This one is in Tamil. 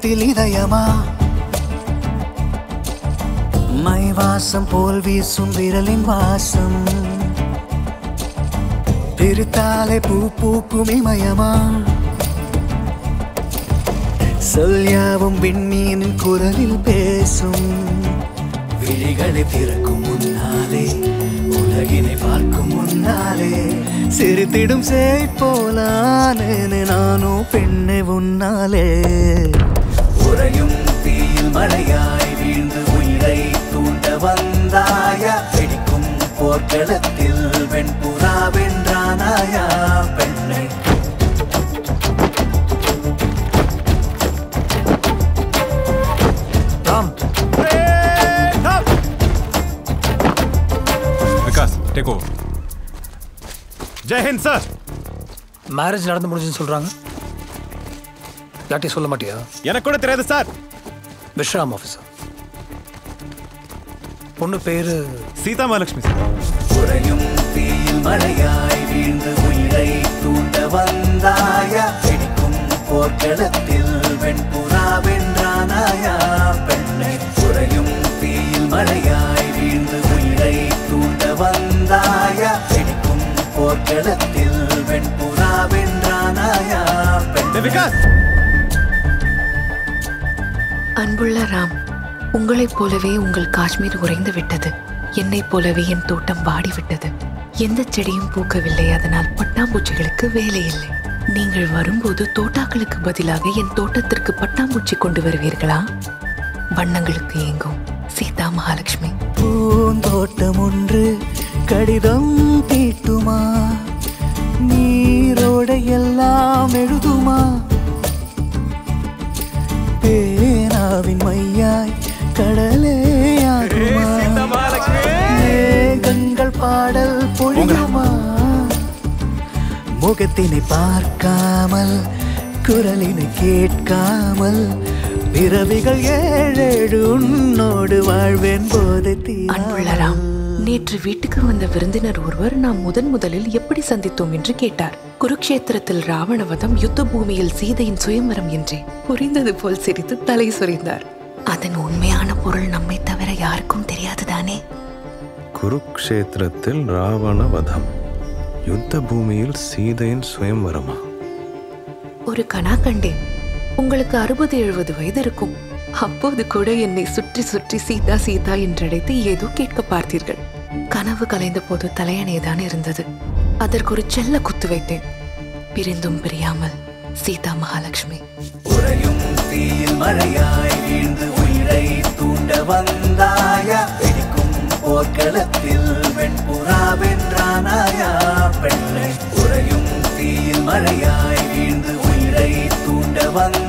இதயத்தில் இதயமா மை வாசம் போல் வீசும் விரலின் வாசம் பிரித்தாலே பூ பூக்கும் இமயமா சொல்யாவும் விண்மீனின் குரலில் பேசும் விழிகளை திறக்கும் முன்னாலே உலகினை பார்க்கும் முன்னாலே சிரித்திடும் சேய் போலானேனே நானும் பெண்ணை உன்னாலே உறையும் தீயில் மழையாய் வீழ்ந்து உயிரை தூண்ட வந்தாயா வெடிக்கும் போர்க்களத்தில் வெண்புறா வென்றானாயா பெண்ணை Ram Vikas take over Jai Hind sir marriage நடந்து முடிஞ்சுன்னு சொல்றாங்க யார்ட்டையும் சொல்ல மாட்டியா எனக்கு கூட தெரியாது சார் விஸ்ராம் ஆஃபீஸர் பொண்ணு பேரு சீதா மகாலட்சுமி சார் உறையும் தீயில் மழையாய் வீழ்ந்து உயிரை தூண்ட வந்தாயா வெடிக்கும் போர்க்களத்தில் வெண்புறா வென்றானாயா பெண்ணை உறையும் தீயில் மழையாய் வீழ்ந்து உயிரை தூண்ட வந்தாயா வெடிக்கும் போர்க்களத்தில் வெண்புறா வென்றானாயா பெண்ணை விகாஸ் அன்புள்ள ராம் உங்களைப் போலவே உங்கள் காஷ்மீர் உறைந்து விட்டது என்னைப் போலவே என் தோட்டம் வாடிவிட்டது எந்த செடியும் பூக்கவில்லை அதனால் பட்டாம்பூச்சிகளுக்கு வேலை இல்லை நீங்கள் வரும்போது தோட்டாக்களுக்கு பதிலாக என் தோட்டத்திற்கு பட்டாம்பூச்சி கொண்டு வருவீர்களா வண்ணங்களுக்கு ஏங்கும் சீதா மகாலட்சுமி பூந்தோட்டம் ஒன்று கடிதம் தீட்டுமா நீரோட எல்லாம் எழுதுமா பேனாவின் மையாய் கடலே மேகங்கள் பாடல் பொழியுமா முகத்தினை பார்க்காமல் குரலினை கேட்காமல் பிறவிகள் ஏழேழு உன்னோடு வாழ்வேன் போதை அன்புள்ள ராம் நேற்று வீட்டுக்கு வந்த விருந்தினர் ஒருவர் நாம் முதன் முதலில் எப்படி சந்தித்தோம் என்று கேட்டார் குருக்ஷேத்திரத்தில் ராவணவதம் யுத்த பூமியில் சீதையின் சுயம்பரம் என்றே புரிந்தது போல் சிரித்து தலை சொரிந்தார் அதன் உண்மையான பொருள் நம்மை தவிர யாருக்கும் தெரியாதுதானே குருக்ஷேத்திரத்தில் ராவண வதம் யுத்த பூமியில் சீதையின் சுயம்வரமா ஒரு கனா கண்டேன் உங்களுக்கு அறுபது எழுபது வயது இருக்கும் அப்போது கூட என்னை சுற்றி சுற்றி சீதா சீதா என்றழைத்து ஏதோ கேட்க பார்த்தீர்கள் கனவு கலைந்த போது தலையணைதான் இருந்தது அதற்கு ஒரு செல்ல குத்து வைத்தேன் பிரிந்தும் பிரியாமல் சீதா மகாலட்சுமி உறையும் தீயில் மழையாய் வீழ்ந்து உயிரை தூண்ட வந்தாயா வெடிக்கும் போர்க்களத்தில் வெண்புறா வென்றானாயா பெண்ணை உறையும் தீயில் மழையாய் வீழ்ந்து உயிரை தூண்ட வந்தாயா